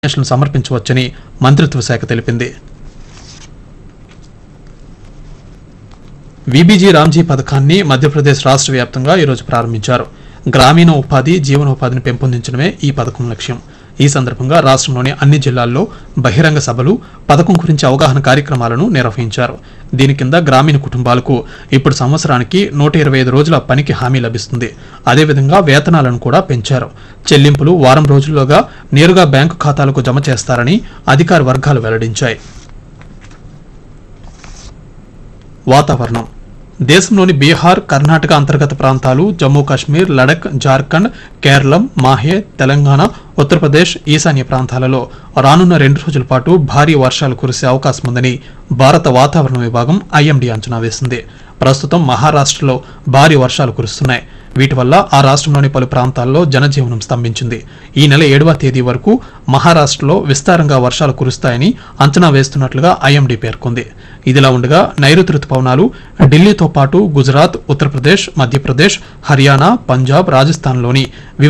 నామినేషన్లు సమర్పించవచ్చని మంత్రిత్వ శాఖ తెలిపింది విబీజీ రామ్జీ పథకాన్ని మధ్యప్రదేశ్ రాష్ట్ర వ్యాప్తంగా ఈరోజు ప్రారంభించారు గ్రామీణ ఉపాధి జీవనోపాధిని పెంపొందించడమే ఈ పథకం లక్ష్యం ఈ సందర్భంగా రాష్ట్రంలోని అన్ని జిల్లాల్లో బహిరంగ సభలు పథకం గురించి అవగాహన కార్యక్రమాలను నిర్వహించారు దీని కింద గ్రామీణ కుటుంబాలకు ఇప్పుడు సంవత్సరానికి నూట ఇరవై ఐదు రోజుల పనికి హామీ లభిస్తుంది అదేవిధంగా వేతనాలను కూడా పెంచారు చెల్లింపులు వారం రోజుల్లోగా నేరుగా బ్యాంకు ఖాతాలకు జమ చేస్తారని అధికార వర్గాలు వెల్లడించాయి వాతావరణం దేశంలోని బీహార్ కర్ణాటక అంతర్గత ప్రాంతాలు జమ్మూ కాశ్మీర్ లడక్ జార్ఖండ్ కేరళం మాహే తెలంగాణ ఉత్తరప్రదేశ్ ఈశాన్య ప్రాంతాలలో రానున్న రెండు రోజుల పాటు భారీ వర్షాలు కురిసే అవకాశం ఉందని భారత వాతావరణ విభాగం ఐఎండీ అంచనా వేసింది ప్రస్తుతం మహారాష్ట్రలో భారీ వర్షాలు కురుస్తున్నాయి వీటి వల్ల ఆ రాష్ట్రంలోని పలు ప్రాంతాల్లో జనజీవనం స్తంభించింది ఈ నెల ఏడవ తేదీ వరకు మహారాష్ట్రలో విస్తారంగా వర్షాలు కురుస్తాయని అంచనా వేస్తున్నట్లుగా ఐఎండీ పేర్కొంది ఇదిలా ఉండగా నైరుతి రుతుపవనాలు ఢిల్లీతో పాటు గుజరాత్ ఉత్తరప్రదేశ్ మధ్యప్రదేశ్ హర్యానా పంజాబ్ రాజస్థాన్లోని వివిధ